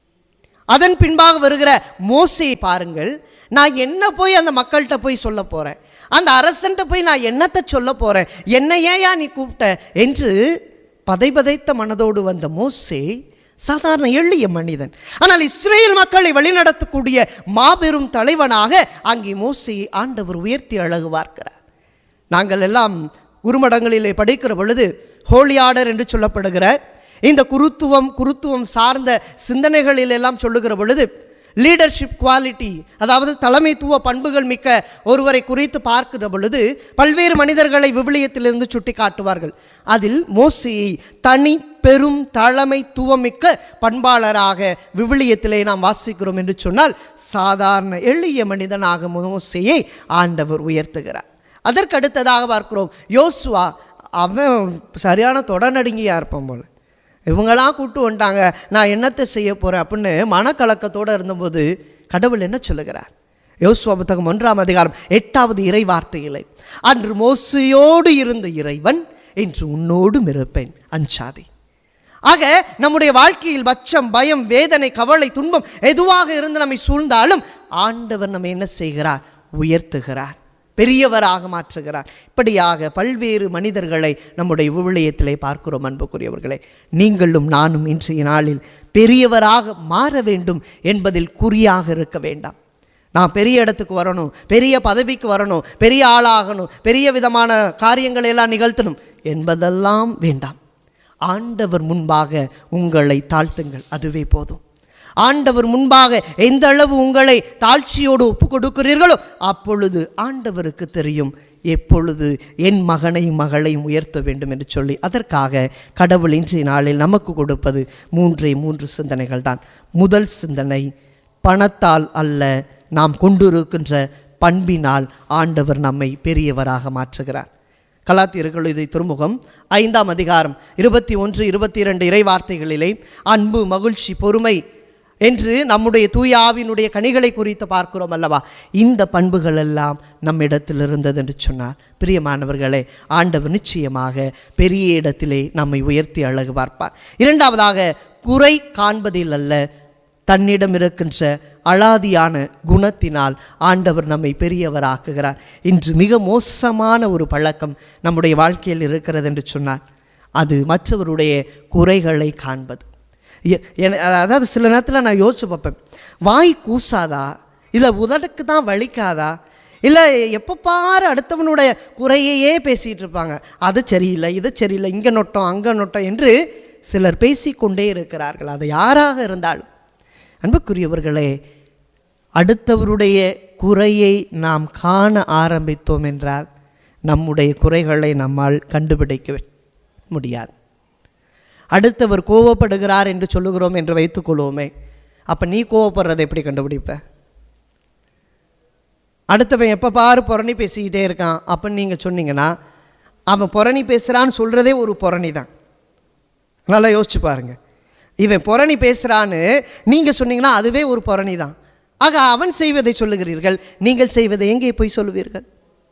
அதன் பின்பாக வருகிற மோசையை பாருங்கள் நான் என்ன போய் அந்த மக்கள்கிட்ட போய் சொல்ல போகிறேன் அந்த அரசன்ட்ட போய் நான் என்னத்தை சொல்ல போகிறேன் என்ன ஏயா நீ கூப்பிட்ட என்று பதைபதைத்த மனதோடு வந்த மோசே சாதாரண எளிய மனிதன் ஆனால் இஸ்ரேல் மக்களை வழிநடத்தக்கூடிய மாபெரும் தலைவனாக அங்கே மோசையை ஆண்டவர் உயர்த்தி அழகு பார்க்கிறார் நாங்கள் எல்லாம் குருமடங்களிலே படிக்கிற பொழுது ஹோலி ஆர்டர் என்று சொல்லப்படுகிற இந்த குருத்துவம் குருத்துவம் சார்ந்த சிந்தனைகளில் எல்லாம் சொல்லுகிற பொழுது லீடர்ஷிப் குவாலிட்டி அதாவது தலைமைத்துவ பண்புகள் மிக்க ஒருவரை குறித்து பார்க்கிற பொழுது பல்வேறு மனிதர்களை விவிலியத்திலிருந்து சுட்டி காட்டுவார்கள் அதில் மோசையை தனி பெரும் தலைமைத்துவமிக்க பண்பாளராக விவிலியத்திலே நாம் வாசிக்கிறோம் என்று சொன்னால் சாதாரண எளிய மனிதனாக மோசையை ஆண்டவர் உயர்த்துகிறார் அதற்கு அடுத்ததாக பார்க்கிறோம் யோசுவா அவன் சரியான தொடநடுங்கியாக இருப்பான் போல இவங்களாம் கூட்டு வந்துட்டாங்க நான் என்னத்தை செய்ய போகிறேன் அப்படின்னு மனக்கலக்கத்தோடு இருந்தபோது கடவுள் என்ன சொல்லுகிறார் யோசுவா புத்தகம் ஒன்றாம் அதிகாரம் எட்டாவது இறை வார்த்தையிலே அன்று மோசையோடு இருந்த இறைவன் இன்று உன்னோடும் இருப்பேன் அஞ்சாதே ஆக நம்முடைய வாழ்க்கையில் பச்சம் பயம் வேதனை கவலை துன்பம் எதுவாக இருந்து நம்மை சூழ்ந்தாலும் ஆண்டவர் நம்ம என்ன செய்கிறார் உயர்த்துகிறார் பெரியவராக மாற்றுகிறார் இப்படியாக பல்வேறு மனிதர்களை நம்முடைய விவிலியத்திலே பார்க்கிறோம் அன்புக்குரியவர்களே நீங்களும் நானும் இன்றைய நாளில் பெரியவராக மாற வேண்டும் என்பதில் குறியாக இருக்க வேண்டாம் நான் பெரிய இடத்துக்கு வரணும் பெரிய பதவிக்கு வரணும் பெரிய ஆளாகணும் பெரிய விதமான காரியங்களை எல்லாம் நிகழ்த்தணும் என்பதெல்லாம் வேண்டாம் ஆண்டவர் முன்பாக உங்களை தாழ்த்துங்கள் அதுவே போதும் ஆண்டவர் முன்பாக எந்த அளவு உங்களை தாழ்ச்சியோடு ஒப்பு கொடுக்கிறீர்களோ அப்பொழுது ஆண்டவருக்கு தெரியும் எப்பொழுது என் மகனையும் மகளையும் உயர்த்த வேண்டும் என்று சொல்லி அதற்காக கடவுள் இன்றைய நாளில் நமக்கு கொடுப்பது மூன்றே மூன்று சிந்தனைகள் தான் முதல் சிந்தனை பணத்தால் அல்ல நாம் கொண்டிருக்கின்ற பண்பினால் ஆண்டவர் நம்மை பெரியவராக மாற்றுகிறார் கலாத்தியர்கள் இதை திருமுகம் ஐந்தாம் அதிகாரம் இருபத்தி ஒன்று இருபத்தி இரண்டு இறைவார்த்தைகளிலே அன்பு மகிழ்ச்சி பொறுமை என்று நம்முடைய தூய ஆவியினுடைய கனிகளை குறித்து பார்க்கிறோம் அல்லவா இந்த பண்புகள் எல்லாம் நம்மிடத்தில் இருந்தது என்று சொன்னார் பிரியமானவர்களே ஆண்டவர் நிச்சயமாக பெரிய இடத்திலே நம்மை உயர்த்தி அழகு பார்ப்பார் இரண்டாவதாக குறை காண்பதில் அல்ல தன்னிடம் இருக்கின்ற அலாதியான குணத்தினால் ஆண்டவர் நம்மை பெரியவராக்குகிறார் இன்று மிக மோசமான ஒரு பழக்கம் நம்முடைய வாழ்க்கையில் இருக்கிறது என்று சொன்னார் அது மற்றவருடைய குறைகளை காண்பது எ- என- அதாவது சில நேரத்தில் நான் யோசிச்சு பார்ப்பேன் வாய் கூசாதா இல்லை உதடுக்கு தான் வலிக்காதா இல்லை எப்போ பாரு அடுத்தவனுடைய குறையையே பேசிகிட்டு இருப்பாங்க அது சரியில்லை இது சரியில்லை இங்கே நொட்டம் அங்கே நொட்டம் என்று சிலர் பேசிக்கொண்டே இருக்கிறார்கள் அது யாராக இருந்தாலும் அன்புக்குரியவர்களே அடுத்தவருடைய குறையை நாம் காண ஆரம்பித்தோம் என்றால் நம்முடைய குறைகளை நம்மால் கண்டுபிடிக்க முடியாது அடுத்தவர் கோவப்படுகிறார் என்று சொல்லுகிறோம் என்று வைத்துக்கொள்வோமே அப்போ நீ கோவப்படுறதை எப்படி கண்டுபிடிப்ப அடுத்தவன் எப்போ பாரு புரணி பேசிக்கிட்டே இருக்கான் அப்படின்னு நீங்கள் சொன்னீங்கன்னா அவன் புரணி பேசுகிறான்னு சொல்கிறதே ஒரு புரணி தான் நல்லா யோசிச்சு பாருங்க இவன் புரணி பேசுகிறான்னு நீங்கள் சொன்னீங்கன்னா அதுவே ஒரு புரணி தான் ஆக அவன் செய்வதை சொல்லுகிறீர்கள் நீங்கள் செய்வதை எங்கே போய் சொல்லுவீர்கள்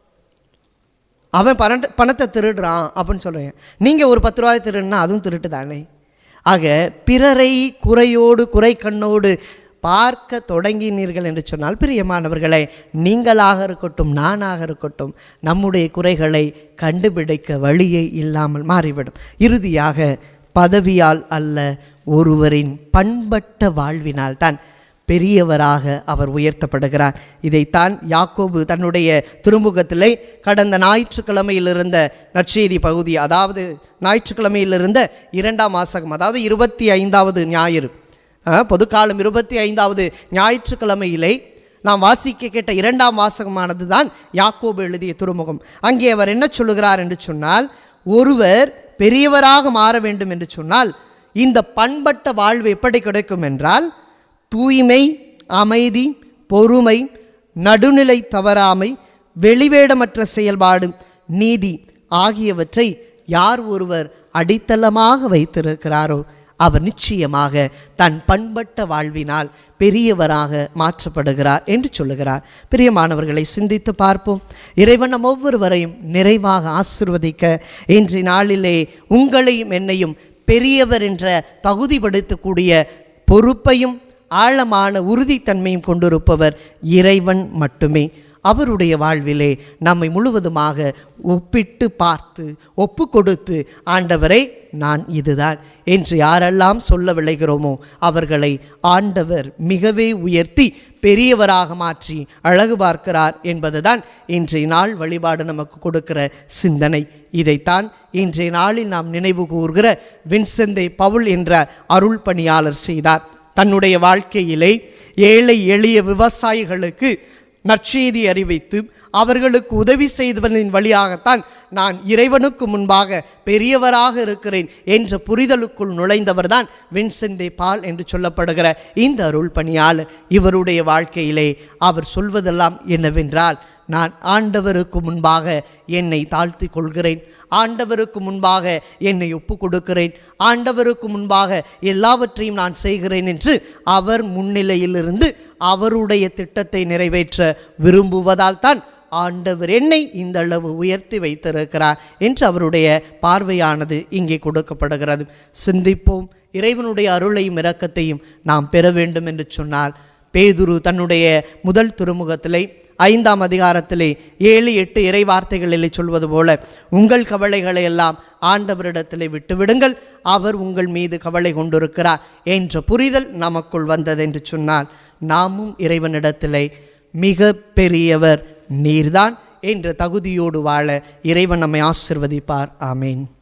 அவன் பணத்தை பணத்தை திருடுறான் அப்படின்னு சொல்கிறீங்க நீங்கள் ஒரு பத்து ரூபாய் திருடுனா அதுவும் திருட்டு தானே ஆக பிறரை குறையோடு குறை கண்ணோடு பார்க்க தொடங்கினீர்கள் என்று சொன்னால் பிரியமானவர்களே நீங்களாக இருக்கட்டும் நானாக இருக்கட்டும் நம்முடைய குறைகளை கண்டுபிடிக்க வழியே இல்லாமல் மாறிவிடும் இறுதியாக பதவியால் அல்ல ஒருவரின் பண்பட்ட வாழ்வினால் தான் பெரியவராக அவர் உயர்த்தப்படுகிறார் இதைத்தான் யாக்கோபு தன்னுடைய திருமுகத்திலே கடந்த ஞாயிற்றுக்கிழமையில் இருந்த நற்செய்தி பகுதி அதாவது ஞாயிற்றுக்கிழமையில் இருந்த இரண்டாம் வாசகம் அதாவது இருபத்தி ஐந்தாவது ஞாயிறு அஹ், பொதுக்காலம் இருபத்தி ஐந்தாவது ஞாயிற்றுக்கிழமையிலே நாம் வாசிக்க கேட்ட இரண்டாம் வாசகமானது தான் யாக்கோபு எழுதிய திருமுகம் அங்கே அவர் என்ன சொல்லுகிறார் என்று சொன்னால் ஒருவர் பெரியவராக மாற வேண்டும் என்று சொன்னால் இந்த பண்பட்ட வாழ்வு எப்படி கிடைக்கும் என்றால் தூய்மை அமைதி பொறுமை நடுநிலை தவறாமை வெளிவேடமற்ற செயல்பாடு நீதி ஆகியவற்றை யார் ஒருவர் அடித்தளமாக வைத்திருக்கிறாரோ அவர் நிச்சயமாக தன் பண்பட்ட வாழ்வினால் பெரியவராக மாற்றப்படுகிறார் என்று சொல்லுகிறார் பிரியமானவர்களை சிந்தித்து பார்ப்போம் இறைவன் நம் ஒவ்வொருவரையும் நிறைவாக ஆசிர்வதிக்க இன்றைய நாளிலே உங்களையும் என்னையும் பெரியவர் என்ற தகுதிப்படுத்தக்கூடிய பொறுப்பையும் ஆழமான உறுதித்தன்மையும் கொண்டிருப்பவர் இறைவன் மட்டுமே அவருடைய வாழ்விலே நம்மை முழுவதுமாக ஒப்பிட்டு பார்த்து ஒப்பு கொடுத்து ஆண்டவரை நான் இதுதான் என்று யாரெல்லாம் சொல்ல விளைகிறோமோ அவர்களை ஆண்டவர் மிகவே உயர்த்தி பெரியவராக மாற்றி அழகு பார்க்கிறார் என்பதுதான் இன்றைய நாள் வழிபாடு நமக்கு கொடுக்கிற சிந்தனை இதைத்தான் இன்றைய நாளில் நாம் நினைவு கூர்கிற வின்செந்தை பவுல் என்ற அருள் பணியாளர் செய்தார் தன்னுடைய வாழ்க்கையிலே ஏழை எளிய விவசாயிகளுக்கு நற்செய்தி அறிவித்து அவர்களுக்கு உதவி செய்தவனின் வழியாகத்தான் நான் இறைவனுக்கு முன்பாக பெரியவராக இருக்கிறேன் என்ற புரிதலுக்குள் நுழைந்தவர்தான் வின்செந்தே பால் என்று சொல்லப்படுகிற இந்த அருள் பணியாளர் இவருடைய வாழ்க்கையிலே அவர் சொல்வதெல்லாம் என்னவென்றால் நான் ஆண்டவருக்கு முன்பாக என்னை தாழ்த்தி கொள்கிறேன் ஆண்டவருக்கு முன்பாக என்னை ஒப்பு கொடுக்கிறேன் ஆண்டவருக்கு முன்பாக எல்லாவற்றையும் நான் செய்கிறேன் என்று அவர் முன்னிலையிலிருந்து அவருடைய திட்டத்தை நிறைவேற்ற விரும்புவதால் தான் ஆண்டவர் என்னை இந்த அளவு உயர்த்தி வைத்திருக்கிறார் என்று அவருடைய பார்வையானது இங்கே கொடுக்கப்படுகிறது சிந்திப்போம் இறைவனுடைய அருளையும் இரக்கத்தையும் நாம் பெற வேண்டும் என்று சொன்னால் பேதுரு தன்னுடைய முதல் துறைமுகத்திலே ஐந்தாம் அதிகாரத்திலே ஏழு எட்டு இறை வார்த்தைகளிலே சொல்வது போல உங்கள் கவலைகளை எல்லாம் ஆண்டவரிடத்திலே விட்டுவிடுங்கள் அவர் உங்கள் மீது கவலை கொண்டிருக்கிறார் என்ற புரிதல் நமக்குள் வந்தது என்று சொன்னால் நாமும் இறைவனிடத்திலே மிக பெரியவர் நீர்தான் என்ற தகுதியோடு வாழ இறைவன் நம்மை ஆசிர்வதிப்பார் ஆமேன்